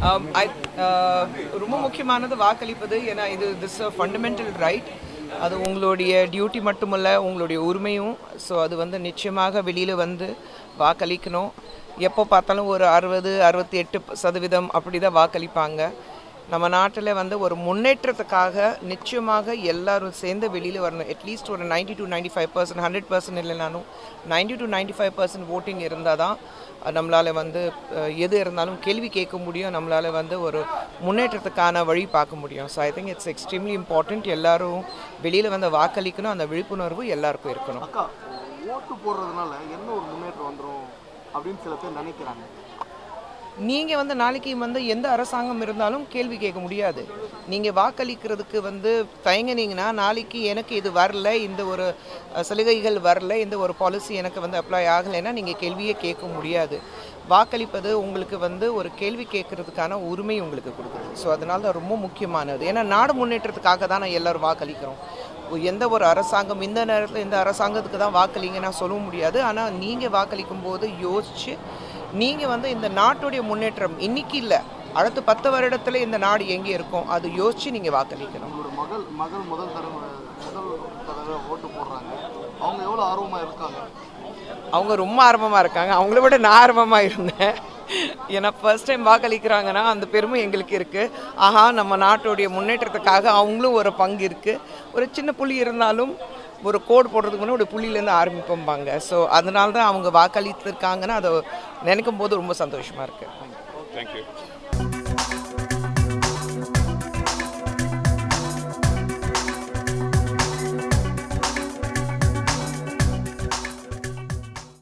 Um, I, uh, ரொம்ப முக்கியமானது வாக்களிப்பது ஏன்னா இது திஸ் ஃபண்டமெண்டல் ரைட் அது உங்களுடைய டியூட்டி மட்டுமல்ல உங்களுடைய உரிமையும் ஸோ அது வந்து நிச்சயமாக வெளியில் வந்து வாக்களிக்கணும் எப்போ பார்த்தாலும் ஒரு அறுபது அறுபத்தி எட்டு சதவீதம் அப்படி தான் வாக்களிப்பாங்க நம்ம நாட்டில் வந்து ஒரு முன்னேற்றத்துக்காக நிச்சயமாக எல்லாரும் சேர்ந்து வெளியில் வரணும் அட்லீஸ்ட் ஒரு ninety to ninety five percent hundred percent இல்லைனாலும் ninety to ninety five percent voting இருந்தால் தான் நம்மளால் வந்து அஹ், எது இருந்தாலும் கேள்வி கேட்க முடியும் நம்மளால் வந்து ஒரு முன்னேற்றத்துக்கான வழி பார்க்க முடியும் so I think it's extremely important எல்லாரும் வெளியில் வந்து வாக்களிக்கணும் அந்த விழிப்புணர்வு எல்லாருக்கும் இருக்கணும் அக்கா ஓட்டு போடுறதுனால என்ன ஒரு முன்னேற்றம் வந்துரும் அப்படின்னு சில பேர் நினைக்கிறாங்க நீங்கள் வந்து நாளைக்கு வந்து எந்த அரசாங்கம் இருந்தாலும் கேள்வி கேட்க முடியாது நீங்கள் வாக்களிக்கிறதுக்கு வந்து தயங்கினீங்கன்னா நாளைக்கு எனக்கு இது வரல இந்த ஒரு அஹ், சலுகைகள் வரல இந்த ஒரு பாலிசி எனக்கு வந்து அப்ளை ஆகலைன்னா நீங்கள் கேள்வியே கேட்க முடியாது வாக்களிப்பது உங்களுக்கு வந்து ஒரு கேள்வி கேட்கறதுக்கான உரிமை உங்களுக்கு கொடுக்குது ஸோ அதனால தான் ரொம்ப முக்கியமானது ஏன்னா நாடு முன்னேற்றத்துக்காக தான் நான் எல்லாரும் வாக்களிக்கிறோம் எந்த ஒரு அரசாங்கம் இந்த நேரத்தில் இந்த அரசாங்கத்துக்கு தான் வாக்களிங்க நான் சொல்ல முடியாது ஆனால் நீங்கள் வாக்களிக்கும் போது யோசிச்சு நீங்கள் வந்து இந்த நாட்டுடைய முன்னேற்றம் இன்னைக்கு இல்லை அடுத்த பத்து வருடத்தில் இந்த நாடு எங்கே இருக்கும் அது யோசிச்சு நீங்கள் வாக்களிக்கணும் உங்களோட மகள் மகள் முதல் தடவை முதல் தடவை ஓட்டு போடுறாங்க அவங்க எவ்வளோ ஆர்வமா இருக்காங்க அவங்க ரொம்ப ஆர்வமாக இருக்காங்க அவங்கள விட நான் ஆர்வமாக இருந்தேன் ஏன்னா ஃபர்ஸ்ட் டைம் வாக்களிக்கிறாங்கன்னா அந்த பெருமை எங்களுக்கு இருக்குது ஆஹா நம்ம நாட்டுடைய முன்னேற்றத்துக்காக அவங்களும் ஒரு பங்கு இருக்குது ஒரு சின்ன புள்ளி இருந்தாலும் ஒரு கோடு போடுறதுக்கு முன்னாடி ஒரு புள்ளியிலேருந்து ஆரம்பிப்போம்பாங்க ஸோ அதனால தான் அவங்க வாக்களித்திருக்காங்கன்னா அதை நினைக்கும் போது ரொம்ப சந்தோஷமாக இருக்குது தேங்க்யூ